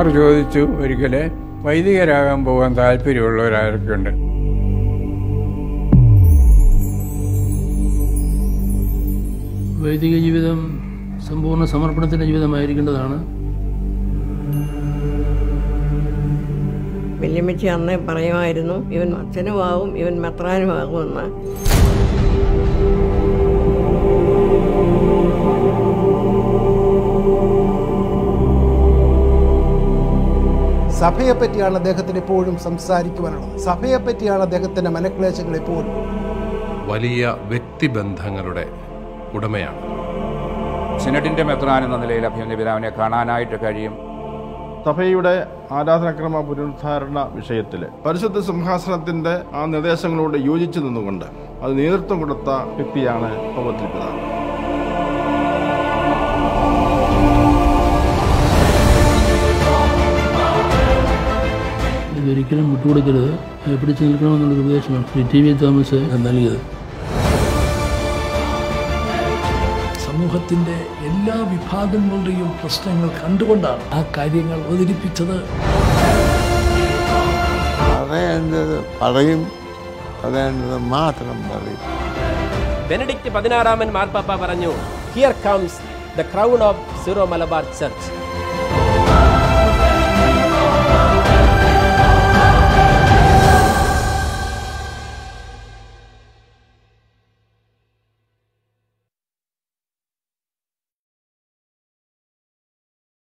ചോദിച്ചു ഒരിക്കലെ വൈദികരാകാൻ പോകാൻ താല്പര്യമുള്ളവരാരൊക്കെയുണ്ട് വൈദിക ജീവിതം സമ്പൂർണ്ണ സമർപ്പണത്തിൻ്റെ ജീവിതമായിരിക്കേണ്ടതാണ് വല്യമ്മച്ചി അന്നേ പറയുമായിരുന്നു ഇവൻ അച്ഛനുമാകും ഇവൻ മെത്രാനുമാകുമെന്ന് സഭയെപ്പറ്റിയാണ് അദ്ദേഹത്തിന് എപ്പോഴും സംസാരിക്കുവാനുള്ളത് സഭയെപ്പറ്റിയാണ് അദ്ദേഹത്തിന്റെ മനക്ലേശങ്ങൾ എപ്പോഴും വലിയ വ്യക്തിബന്ധങ്ങളുടെ ഉടമയാണ് സിനഡിന്റെ മെത്രാൻ എന്ന നിലയിൽ അഭിമന്യ പിതാവിനെ കാണാനായിട്ട് കഴിയും സഭയുടെ ആരാധനാക്രമ പുനരുദ്ധാരണ വിഷയത്തിൽ പരിശുദ്ധ സിംഹാസനത്തിന്റെ ആ നിർദ്ദേശങ്ങളോട് യോജിച്ചു നിന്നുകൊണ്ട് അത് നേതൃത്വം കൊടുത്ത വ്യക്തിയാണ് പൗവത്തിൽ പിതാവ് ഇതൊരിക്കലും വിട്ടുകൊടുക്കരുത് അത് പിടിച്ചു നിൽക്കണമെന്നുള്ളൊരു ഉപദേശമാണ് ശ്രീ ടി വി തോമസ് നൽകിയത് സമൂഹത്തിൻ്റെ എല്ലാ വിഭാഗങ്ങളുടെയും പ്രശ്നങ്ങൾ കണ്ടുകൊണ്ടാണ് ആ കാര്യങ്ങൾ അവതരിപ്പിച്ചത് പറയേണ്ടത് പറയും പറയേണ്ടത് മാത്രം പറയും ബെനഡിക്റ്റ് പതിനാറാമൻ മാർപ്പാപ്പ പറഞ്ഞു here comes the crown of Syro Malabar church